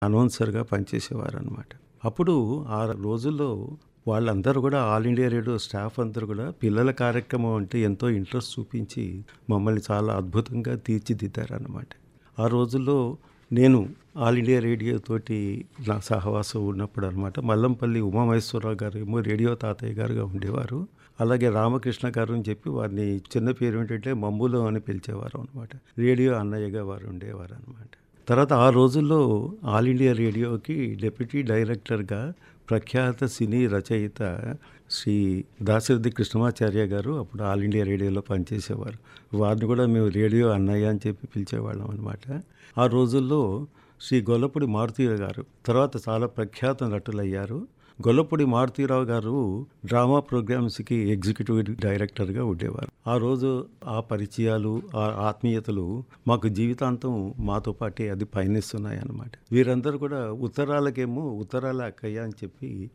అనౌన్సర్గా పనిచేసేవారు అనమాట అప్పుడు ఆ రోజుల్లో వాళ్ళందరూ కూడా ఆల్ ఇండియా రేడియో స్టాఫ్ అందరూ కూడా పిల్లల కార్యక్రమం అంటే ఎంతో ఇంట్రెస్ట్ చూపించి మమ్మల్ని చాలా అద్భుతంగా తీర్చిదిద్దారన్నమాట ఆ రోజుల్లో నేను ఆల్ ఇండియా రేడియో తోటి నా సహవాసం ఉన్నప్పుడు అనమాట మల్లంపల్లి ఉమామహేశ్వరరావు గారు ఏమో రేడియో తాతయ్య గారుగా ఉండేవారు అలాగే రామకృష్ణ గారు అని చెప్పి వారిని చిన్న పేరు ఏంటంటే మమ్ములో అని పిలిచేవారు అనమాట రేడియో అన్నయ్యగా వారు ఉండేవారు అనమాట తర్వాత ఆ రోజుల్లో ఆల్ ఇండియా రేడియోకి డిప్యూటీ డైరెక్టర్గా ప్రఖ్యాత సినీ రచయిత శ్రీ దాశరథి కృష్ణమాచార్య గారు అప్పుడు ఆల్ ఇండియా రేడియోలో పనిచేసేవారు వారిని కూడా మేము రేడియో అన్నయ్య అని చెప్పి పిలిచేవాళ్ళం అనమాట ఆ రోజుల్లో శ్రీ గొల్లపూడి మారుతీరావు గారు తర్వాత చాలా ప్రఖ్యాత నటులయ్యారు గొల్లపూడి మారుతీరావు గారు డ్రామా ప్రోగ్రామ్స్కి ఎగ్జిక్యూటివ్ డైరెక్టర్గా ఉండేవారు ఆ రోజు ఆ పరిచయాలు ఆ ఆత్మీయతలు మాకు జీవితాంతం మాతో పాటే అది పయనిస్తున్నాయి అన్నమాట వీరందరూ కూడా ఉత్తరాలకేమో ఉత్తరాల అక్కయ్య అని చెప్పి